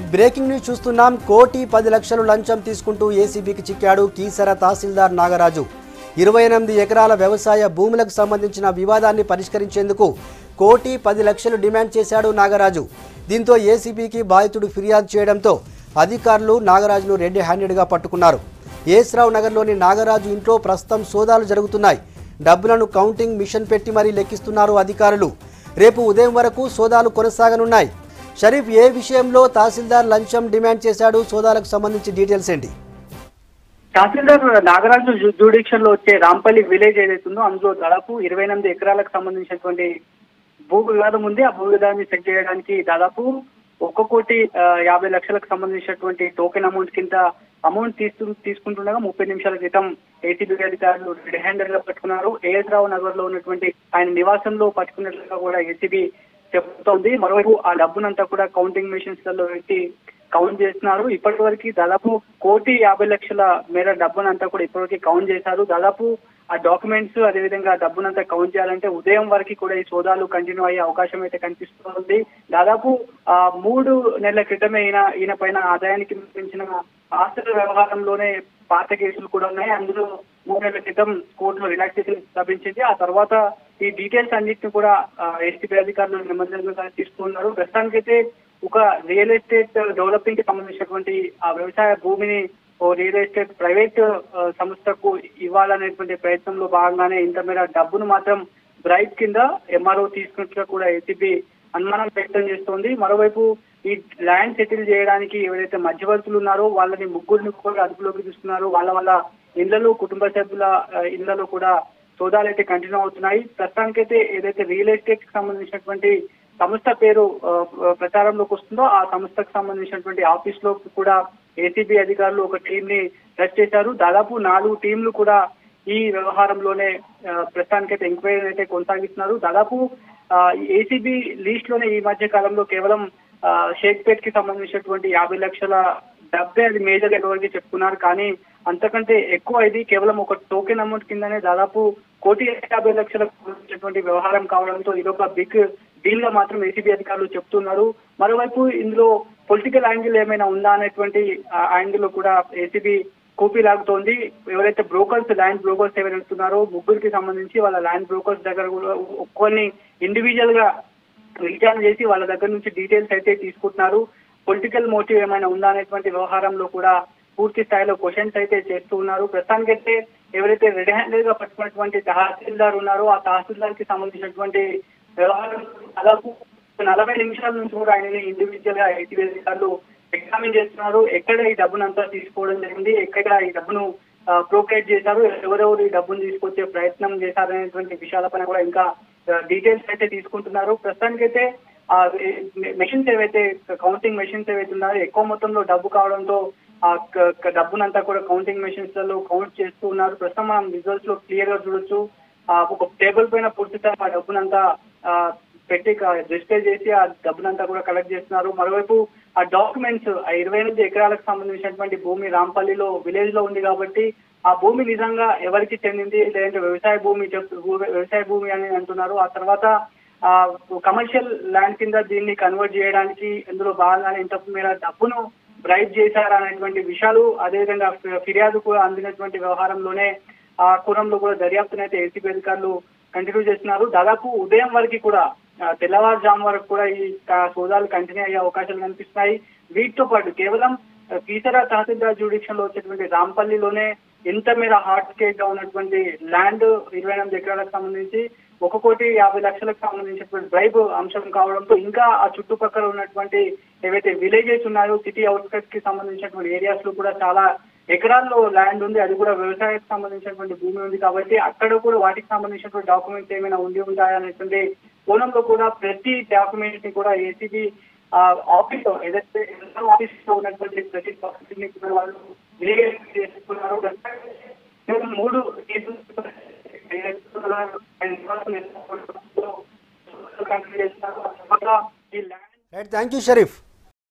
right breaking news చూస్తున్నాం కోటి పది లక్షలు లంచం తీసుకుంటూ ఏసీబీకి చిక్కాడు కీసర తహసీల్దార్ నాగరాజు ఇరవై ఎనిమిది ఎకరాల వ్యవసాయ భూములకు సంబంధించిన వివాదాన్ని పరిష్కరించేందుకు కోటి పది లక్షలు డిమాండ్ చేశాడు నాగరాజు దీంతో ఏసీబీకి బాధితుడు ఫిర్యాదు చేయడంతో అధికారులు నాగరాజును రెడ్ హ్యాండెడ్గా పట్టుకున్నారు ఏస్రావు నగర్లోని నాగరాజు ఇంట్లో ప్రస్తుతం సోదాలు జరుగుతున్నాయి డబ్బులను కౌంటింగ్ మిషన్ పెట్టి మరీ లెక్కిస్తున్నారు అధికారులు రేపు ఉదయం వరకు సోదాలు కొనసాగనున్నాయి షరీఫ్ ఏ విషయంలో తహసీల్దార్ లంచం డిమాండ్ చేశాడు సోదాలకు సంబంధించి డీటెయిల్స్ ఏంటి తహసీల్దార్ నాగరాజు జ్యూడిక్షన్ లో వచ్చే రాంపల్లి విలేజ్ ఏదైతుందో అందులో దాదాపు ఇరవై ఎనిమిది ఎకరాలకు సంబంధించినటువంటి భూ వివాదం ఉంది ఆ భూ వివాదాన్ని చెక్ చేయడానికి దాదాపు ఒక్క కోటి ఆ, యాభై లక్షలకు సంబంధించినటువంటి టోకెన్ అమౌంట్ కింద అమౌంట్ తీసు తీసుకుంటుండగా ముప్పై నిమిషాల క్రితం ఏసీబీ అధికారులు రెడ్ హ్యాండెడ్ గా పట్టుకున్నారు ఏఎస్ రావు నగర్ లో ఉన్నటువంటి ఆయన నివాసంలో పట్టుకున్నట్లుగా కూడా ఏసీబీ చెప్తోంది మరోవైపు ఆ డబ్బునంతా కూడా కౌంటింగ్ మెషిన్స్ లలో పెట్టి కౌంట్ చేస్తున్నారు ఇప్పటి వరకు దాదాపు కోటి యాభై లక్షల మేర డబ్బునంతా కూడా ఇప్పటివరకు కౌంట్ చేశారు దాదాపు ఆ డాక్యుమెంట్స్ అదేవిధంగా డబ్బునంతా కౌంట్ చేయాలంటే ఉదయం వరకు కూడా ఈ సోదాలు కంటిన్యూ అయ్యే అవకాశం అయితే కనిపిస్తుంది దాదాపు ఆ మూడు నెలల క్రితమే ఈయన ఈయన పైన ఆదాయానికి మించిన ఆస్తుల వ్యవహారంలోనే పాత కేసులు కూడా ఉన్నాయి అందులో మూడు నెలల క్రితం కోర్టులో రిలాక్సేషన్ లభించింది ఆ తర్వాత ఈ డీటెయిల్స్ అన్నింటిని కూడా ఎస్టీపీ అధికారులు నిమజ్జనంగా తీసుకున్నారు ప్రస్తుతానికైతే ఒక రియల్ ఎస్టేట్ డెవలపింగ్ కి సంబంధించినటువంటి ఆ వ్యవసాయ భూమిని ఓ రియల్ ఎస్టేట్ ప్రైవేట్ ఆ, సంస్థకు ఇవ్వాలనేటువంటి ప్రయత్నంలో భాగంగానే ఇంత మేర డబ్బును మాత్రం బ్రైట్ కింద ఎంఆర్ఓ తీసుకున్నట్లుగా కూడా ఏసీబీ అనుమానం వ్యక్తం చేస్తోంది మరోవైపు ఈ ల్యాండ్ సెటిల్ చేయడానికి ఎవరైతే మధ్యవర్తులు ఉన్నారో వాళ్ళని ముగ్గురిని కూడా అదుపులోకి తీసుకున్నారు వాళ్ళ వల్ల ఇళ్లలో కుటుంబ సభ్యుల ఆ, ఇళ్లలో కూడా సోదాలు అయితే కంటిన్యూ అవుతున్నాయి ప్రస్తుతానికైతే ఏదైతే రియల్ ఎస్టేట్ కి సంబంధించినటువంటి సంస్థ పేరు ఆ, ప్రచారంలోకి వస్తుందో ఆ సంస్థకు సంబంధించినటువంటి ఆఫీస్ లో కూడా ఏసీబీ అధికారులు ఒక టీం ని టెస్ట్ చేశారు దాదాపు నాలుగు టీంలు కూడా ఈ వ్యవహారంలోనే ఆ, ప్రస్తుతానికైతే ఎంక్వైరీ అయితే కొనసాగిస్తున్నారు దాదాపు ఏసీబీ లీస్ట్ లోనే ఈ మధ్య కాలంలో కేవలం ఆ, షేక్పేట్ కి సంబంధించినటువంటి యాభై లక్షల డబ్బే అది మేజర్ ఎవరికి చెప్పుకున్నారు కానీ అంతకంటే ఎక్కువ ఇది కేవలం ఒక టోకెన్ అమౌంట్ కిందనే దాదాపు కోటి యాభై లక్షలకు సంబంధించినటువంటి వ్యవహారం కావడంతో ఇది ఒక బిగ్ డీల్ గా మాత్రం ఏసీబీ అధికారులు చెప్తున్నారు మరోవైపు ఇందులో పొలిటికల్ యాంగిల్ ఏమైనా ఉందా అనేటువంటి యాంగిల్ లో కూడా ఏసీబీ కూపీ లాగుతోంది ఎవరైతే బ్రోకర్స్ ల్యాండ్ బ్రోకర్స్ ఎవరైతే ఉంటున్నారో ముగ్గురికి సంబంధించి వాళ్ళ ల్యాండ్ బ్రోకర్స్ దగ్గర కూడా ఒక్కొని ఇండివిజువల్ గా విచారణ చేసి వాళ్ళ దగ్గర నుంచి డీటెయిల్స్ అయితే తీసుకుంటున్నారు పొలిటికల్ మోటివ్ ఏమైనా ఉందా అనేటువంటి వ్యవహారంలో కూడా పూర్తి స్థాయిలో క్వశ్చన్స్ అయితే చేస్తూ ఉన్నారు ప్రస్తుతానికైతే ఎవరైతే రెడ్ హ్యాండెడ్ గా పట్టుకున్నటువంటి తహసీల్దార్ ఉన్నారో ఆ తహసీల్దార్ కి సంబంధించినటువంటి వ్యవహారం దాదాపు నలభై నిమిషాల నుంచి కూడా ఆయనని ఇండివిజువల్ గా ఐటీ అధికారులు ఎగ్జామిన్ చేస్తున్నారు ఎక్కడ ఈ డబ్బునంతా తీసుకోవడం జరిగింది ఎక్కడ ఈ డబ్బును ప్రోక్రేట్ చేశారు ఎవరెవరు ఈ డబ్బును తీసుకొచ్చే ప్రయత్నం చేశారనేటువంటి విషయాలపైన కూడా ఇంకా డీటెయిల్స్ అయితే తీసుకుంటున్నారు ప్రస్తుతానికైతే ఆ మెషిన్స్ ఏవైతే కౌంటింగ్ మెషిన్స్ ఏవైతే ఉన్నాయో ఎక్కువ మొత్తంలో డబ్బు కావడంతో ఆ క- క- డబ్బునంతా కూడా కౌంటింగ్ మెషిన్స్ లలో కౌంట్ చేస్తూ ఉన్నారు ప్రస్తుతం మనం రిజల్ట్స్ లో క్లియర్ గా చూడొచ్చు ఆ ఒక టేబుల్ పైన పూర్తిగా ఆ డబ్బునంతా ఆ, పెట్టి డిస్ప్లే చేసి ఆ డబ్బునంతా కూడా కలెక్ట్ చేస్తున్నారు మరోవైపు ఆ డాక్యుమెంట్స్ ఆ ఇరవై ఎనిమిది ఎకరాలకు సంబంధించినటువంటి భూమి రాంపల్లిలో విలేజ్ లో ఉంది కాబట్టి ఆ భూమి నిజంగా ఎవరికి చెందింది లేదంటే వ్యవసాయ భూమి చెప్- భూ- వ్యవసాయ భూమి అని అంటున్నారు ఆ తర్వాత ఆ కమర్షియల్ ల్యాండ్ కింద దీన్ని కన్వర్ట్ చేయడానికి ఇందులో భాగంగానే ఇంత మేర డబ్బును బ్రైట్ చేశారా అనేటువంటి విషయాలు అదేవిధంగా ఫి- ఫిర్యాదు కూడా అందినటువంటి వ్యవహారంలోనే ఆ కురంలో కూడా దర్యాప్తునైతే ఏసీబీ అధికారులు కంటిన్యూ చేస్తున్నారు దాదాపు ఉదయం వరకు కూడా ఆ, తెల్లవారుజాము వరకు కూడా ఈ ఆ, సోదాలు కంటిన్యూ అయ్యే అవకాశాలు కనిపిస్తున్నాయి వీటితో పాటు కేవలం ఆ, కీసరా తహసీల్దార్ జ్యూడిక్షన్ లో వచ్చేటువంటి రాంపల్లిలోనే ఎంత మేర హాట్ కేక్ గా ఉన్నటువంటి ల్యాండ్ ఇరవై ఎనిమిది ఎకరాలకు సంబంధించి ఒక కోటి యాభై లక్షలకు సంబంధించినటువంటి బ్రైబ్ అంశం కావడంతో ఇంకా ఆ చుట్టుపక్కల ఉన్నటువంటి ఏవైతే విలేజెస్ ఉన్నాయో సిటీ అవుట్స్కట్స్ కి సంబంధించినటువంటి ఏరియాస్ లో కూడా చాలా ఎకరాల్లో ల్యాండ్ ఉంది అది కూడా వ్యవసాయానికి సంబంధించినటువంటి భూమి ఉంది కాబట్టి అక్కడ కూడా వాటికి సంబంధించినటువంటి డాక్యుమెంట్స్ ఏమైనా ఉండి ఉంటాయా అనేటువంటి కోణంలో కూడా ప్రతి డాక్యుమెంట్ ని కూడా ఏసీబీ ఆఫీస్ లో ఏదైతే ఆఫీస్ లో ఉన్నటువంటి ప్రతి డాక్యుమెంట్ ని కూడా వాళ్ళు విలేజ్ చేసుకున్నారు కేవలం మూడు కేసులు కంటిన్యూ చేస్తున్నారు ఆ తర్వాత ఈ land right thank you Sharif